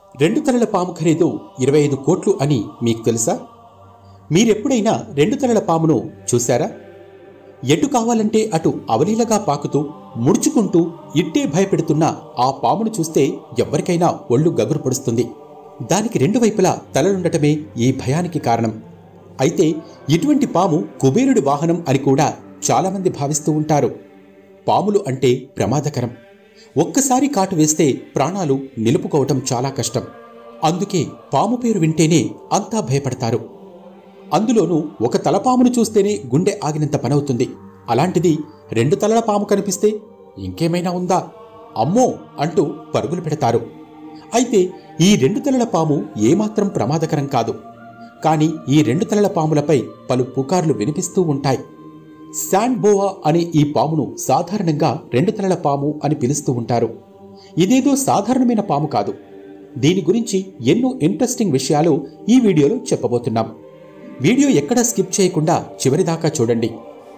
రెండు తలల పాము ఖరీదు ఇరవై ఐదు కోట్లు అని మీకు తెలుసా మీరెప్పుడైనా రెండు తలల పామును చూశారా ఎటు కావాలంటే అటు అవలీలగా పాకుతూ ముడుచుకుంటూ ఇట్టే భయపెడుతున్న ఆ పామును చూస్తే ఎవ్వరికైనా ఒళ్ళు గగురు పడుస్తుంది దానికి రెండు వైపులా తలలుండటమే ఈ భయానికి కారణం అయితే ఇటువంటి పాము కుబేరుడి వాహనం అని కూడా చాలామంది భావిస్తూ ఉంటారు పాములు అంటే ప్రమాదకరం ఒక్కసారి కాటు వేస్తే ప్రాణాలు నిలుపుకోవటం చాలా కష్టం అందుకే పాము పేరు వింటేనే అంతా భయపడతారు అందులోనూ ఒక తలపామును చూస్తేనే గుండె ఆగినంత పనవుతుంది అలాంటిది రెండు తలల పాము కనిపిస్తే ఇంకేమైనా ఉందా అమ్మో అంటూ పరుగులు పెడతారు అయితే ఈ రెండు తలల పాము ఏమాత్రం ప్రమాదకరం కాదు కానీ ఈ రెండు తలల పాములపై పలు పుకార్లు వినిపిస్తూ ఉంటాయి శాండ్ బోవా అనే ఈ పామును సాధారణంగా రెండు తలల పాము అని పిలుస్తూ ఉంటారు ఇదేదో సాధారణమైన పాము కాదు దీని గురించి ఎన్నో ఇంట్రెస్టింగ్ విషయాలు ఈ వీడియోలో చెప్పబోతున్నాం వీడియో ఎక్కడా స్కిప్ చేయకుండా చివరిదాకా చూడండి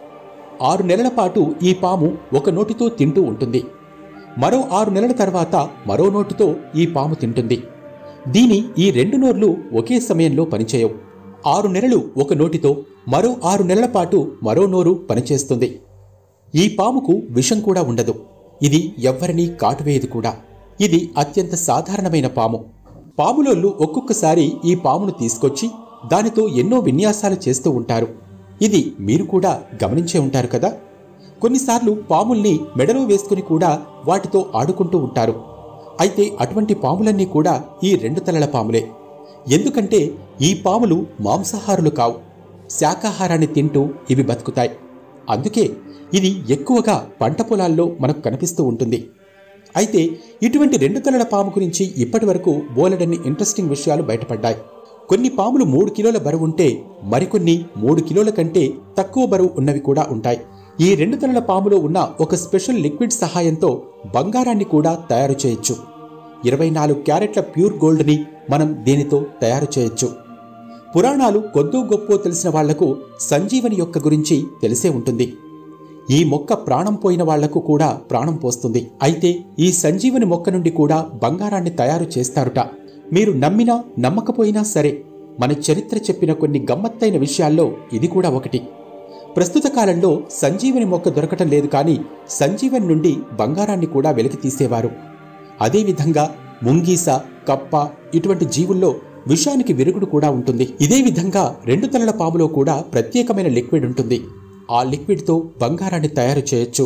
ఆరు నెలల పాటు ఈ పాము ఒక నోటితో తింటూ ఉంటుంది మరో ఆరు నెలల తర్వాత మరో నోటితో ఈ పాము తింటుంది దీని ఈ రెండు నోర్లు ఒకే సమయంలో పనిచేయవు ఆరు నెలలు ఒక నోటితో మరో ఆరు నెలల పాటు మరో నోరు పనిచేస్తుంది ఈ పాముకు విషం కూడా ఉండదు ఇది ఎవ్వరినీ కాటువేయదు కూడా ఇది అత్యంత సాధారణమైన పాము పాములోళ్ళు ఒక్కొక్కసారి ఈ పామును తీసుకొచ్చి దానితో ఎన్నో విన్యాసాలు చేస్తూ ఉంటారు ఇది మీరు కూడా గమనించే ఉంటారు కదా కొన్నిసార్లు పాముల్ని మెడలో వేసుకుని కూడా వాటితో ఆడుకుంటూ ఉంటారు అయితే అటువంటి పాములన్నీ కూడా ఈ రెండు తలల పాములే ఎందుకంటే ఈ పాములు మాంసాహారులు కావు శాకాహారాన్ని తింటూ ఇవి బతుకుతాయి అందుకే ఇది ఎక్కువగా పంట పొలాల్లో మనకు కనిపిస్తూ ఉంటుంది అయితే ఇటువంటి రెండు తలల పాము గురించి ఇప్పటి వరకు బోలెడన్ని ఇంట్రెస్టింగ్ విషయాలు బయటపడ్డాయి కొన్ని పాములు మూడు కిలోల బరువు ఉంటే మరికొన్ని మూడు కిలోల కంటే తక్కువ బరువు ఉన్నవి కూడా ఉంటాయి ఈ రెండు తలల పాములో ఉన్న ఒక స్పెషల్ లిక్విడ్ సహాయంతో బంగారాన్ని కూడా తయారు చేయొచ్చు ఇరవై నాలుగు క్యారెట్ల ప్యూర్ గోల్డ్ని మనం దీనితో తయారు చేయొచ్చు పురాణాలు కొద్దో గొప్పో తెలిసిన వాళ్లకు సంజీవని యొక్క గురించి తెలిసే ఉంటుంది ఈ మొక్క ప్రాణం పోయిన వాళ్లకు కూడా ప్రాణం పోస్తుంది అయితే ఈ సంజీవని మొక్క నుండి కూడా బంగారాన్ని తయారు చేస్తారుట మీరు నమ్మినా నమ్మకపోయినా సరే మన చరిత్ర చెప్పిన కొన్ని గమ్మత్తైన విషయాల్లో ఇది కూడా ఒకటి ప్రస్తుత కాలంలో సంజీవని మొక్క దొరకటం లేదు కానీ సంజీవని నుండి బంగారాన్ని కూడా వెలికి తీసేవారు అదేవిధంగా ముంగీస కప్ప ఇటువంటి జీవుల్లో విషానికి విరుగుడు కూడా ఉంటుంది ఇదే విధంగా రెండు తలల పాములో కూడా ప్రత్యేకమైన లిక్విడ్ ఉంటుంది ఆ లిక్విడ్తో బంగారాన్ని తయారు చేయొచ్చు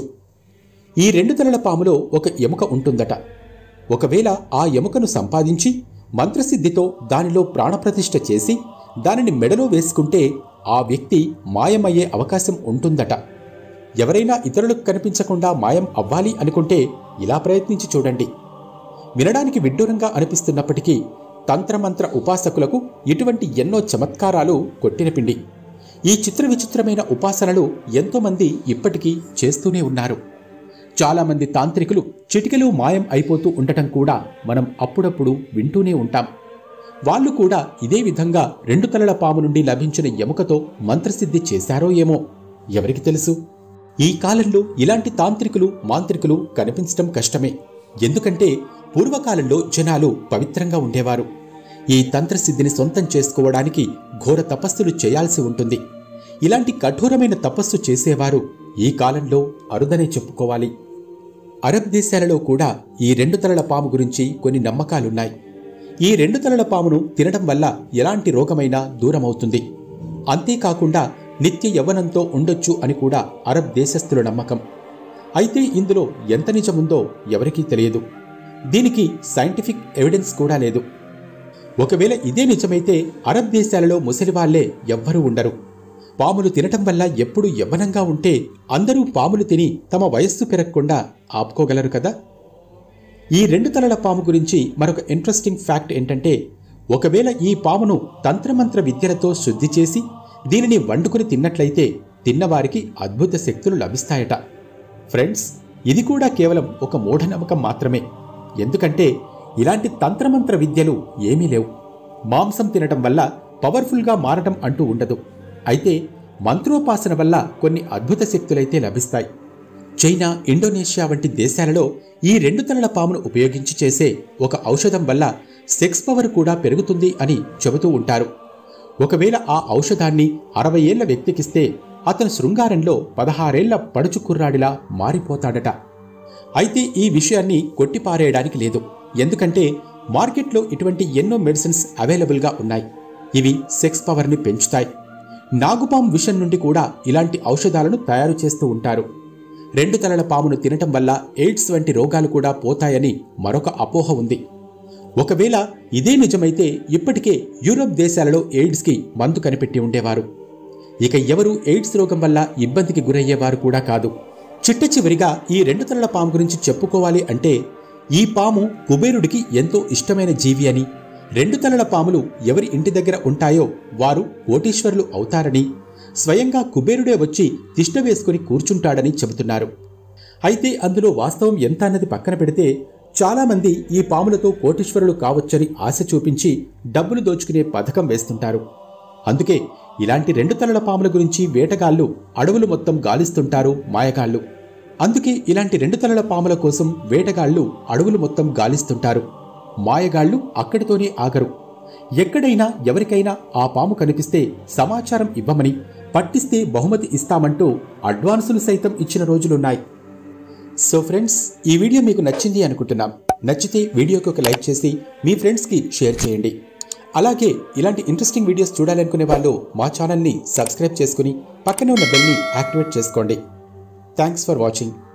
ఈ రెండు తలల పాములో ఒక ఎముక ఉంటుందట ఒకవేళ ఆ ఎముకను సంపాదించి మంత్రసిద్ధితో దానిలో ప్రాణప్రతిష్ఠ చేసి దానిని మెడలో వేసుకుంటే ఆ వ్యక్తి మాయమయ్యే అవకాశం ఉంటుందట ఎవరైనా ఇతరులకు కనిపించకుండా మాయం అవ్వాలి అనుకుంటే ఇలా ప్రయత్నించి చూడండి వినడానికి విడ్డూరంగా అనిపిస్తున్నప్పటికీ తంత్రమంత్ర ఉపాసకులకు ఇటువంటి ఎన్నో చమత్కారాలు కొట్టిన పిండి ఈ చిత్ర విచిత్రమైన ఉపాసనలు ఎంతోమంది ఇప్పటికీ చేస్తూనే ఉన్నారు చాలామంది తాంత్రికులు చిటికెలో మాయం అయిపోతూ ఉండటం కూడా మనం అప్పుడప్పుడు వింటూనే ఉంటాం వాళ్ళు కూడా ఇదే విధంగా రెండు తలల పాము నుండి లభించిన ఎముకతో మంత్రసిద్ధి చేశారో ఏమో ఎవరికి తెలుసు ఈ కాలంలో ఇలాంటి తాంత్రికులు మాంత్రికులు కనిపించడం కష్టమే ఎందుకంటే పూర్వకాలంలో జనాలు పవిత్రంగా ఉండేవారు ఈ తంత్రసిద్ధిని సొంతం చేసుకోవడానికి ఘోర తపస్సులు చేయాల్సి ఉంటుంది ఇలాంటి కఠోరమైన తపస్సు చేసేవారు ఈ కాలంలో అరుదనే చెప్పుకోవాలి అరబ్ దేశాలలో కూడా ఈ రెండు తలల పాము గురించి కొన్ని నమ్మకాలున్నాయి ఈ రెండు తలల పామును తినడం వల్ల ఎలాంటి రోగమైనా దూరమవుతుంది అంతేకాకుండా నిత్య యవ్వనంతో ఉండొచ్చు అని కూడా అరబ్ దేశస్థుల నమ్మకం అయితే ఇందులో ఎంత నిజముందో ఎవరికీ తెలియదు దీనికి సైంటిఫిక్ ఎవిడెన్స్ కూడా లేదు ఒకవేళ ఇదే నిజమైతే అరబ్ దేశాలలో ముసలివాళ్లే ఎవ్వరూ ఉండరు పాములు తినటం వల్ల ఎప్పుడు యవ్వనంగా ఉంటే అందరూ పాములు తిని తమ వయస్సు పెరగకుండా ఆపుకోగలరు కదా ఈ రెండు తలల పాము గురించి మరొక ఇంట్రెస్టింగ్ ఫ్యాక్ట్ ఏంటంటే ఒకవేళ ఈ పామును తంత్రమంత్ర విద్యలతో శుద్ధి చేసి దీనిని వండుకుని తిన్నట్లయితే తిన్నవారికి అద్భుత శక్తులు లభిస్తాయట ఫ్రెండ్స్ ఇది కూడా కేవలం ఒక మూఢనమ్మకం మాత్రమే ఎందుకంటే ఇలాంటి తంత్రమంత్ర విద్యలు ఏమీ లేవు మాంసం తినటం వల్ల పవర్ఫుల్గా మారటం అంటూ ఉండదు అయితే మంత్రోపాసన వల్ల కొన్ని అద్భుత శక్తులైతే లభిస్తాయి చైనా ఇండోనేషియా వంటి దేశాలలో ఈ రెండు తలల పామును ఉపయోగించి చేసే ఒక ఔషధం వల్ల సెక్స్ పవర్ కూడా పెరుగుతుంది అని చెబుతూ ఉంటారు ఒకవేళ ఆ ఔషధాన్ని అరవై ఏళ్ల వ్యక్తికిస్తే అతను శృంగారంలో పదహారేళ్ల పడుచు కుర్రాడిలా మారిపోతాడట అయితే ఈ విషయాన్ని కొట్టిపారేయడానికి లేదు ఎందుకంటే మార్కెట్లో ఇటువంటి ఎన్నో మెడిసిన్స్ అవైలబుల్గా ఉన్నాయి ఇవి సెక్స్ పవర్ని పెంచుతాయి నాగుపాం విషం నుండి కూడా ఇలాంటి ఔషధాలను తయారు చేస్తూ ఉంటారు రెండు తలల పామును తినటం వల్ల ఎయిడ్స్ వంటి రోగాలు కూడా పోతాయని మరొక అపోహ ఉంది ఒకవేళ ఇదే నిజమైతే ఇప్పటికే యూరోప్ దేశాలలో ఎయిడ్స్కి మందు కనిపెట్టి ఉండేవారు ఇక ఎవరు ఎయిడ్స్ రోగం వల్ల ఇబ్బందికి గురయ్యేవారు కూడా కాదు చిట్ట చివరిగా ఈ రెండు తలల పాము గురించి చెప్పుకోవాలి అంటే ఈ పాము కుబేరుడికి ఎంతో ఇష్టమైన జీవి అని రెండు తలల పాములు ఎవరి ఇంటి దగ్గర ఉంటాయో వారు కోటీశ్వరులు అవుతారని స్వయంగా కుబేరుడే వచ్చి తిష్ట వేసుకుని కూర్చుంటాడని చెబుతున్నారు అయితే అందులో వాస్తవం ఎంత అన్నది పక్కన పెడితే చాలామంది ఈ పాములతో కోటీశ్వరులు కావచ్చని ఆశ చూపించి డబ్బులు దోచుకునే పథకం వేస్తుంటారు అందుకే ఇలాంటి రెండు తలల పాముల గురించి వేటగాళ్ళు అడవులు మొత్తం గాలిస్తుంటారు మాయగాళ్ళు అందుకే ఇలాంటి రెండు తలల పాముల కోసం వేటగాళ్ళు అడవులు మొత్తం గాలిస్తుంటారు మాయగాళ్ళు అక్కడితోనే ఆగరు ఎక్కడైనా ఎవరికైనా ఆ పాము కనిపిస్తే సమాచారం ఇవ్వమని పట్టిస్తే బహుమతి ఇస్తామంటూ అడ్వాన్సులు సైతం ఇచ్చిన రోజులున్నాయి సో ఫ్రెండ్స్ ఈ వీడియో మీకు నచ్చింది అనుకుంటున్నాం నచ్చితే వీడియోకి ఒక లైక్ చేసి మీ ఫ్రెండ్స్కి షేర్ చేయండి అలాగే ఇలాంటి ఇంట్రెస్టింగ్ వీడియోస్ చూడాలనుకునే వాళ్ళు మా ఛానల్ని సబ్స్క్రైబ్ చేసుకుని పక్కనే ఉన్న బెల్ని యాక్టివేట్ చేసుకోండి థ్యాంక్స్ ఫర్ వాచింగ్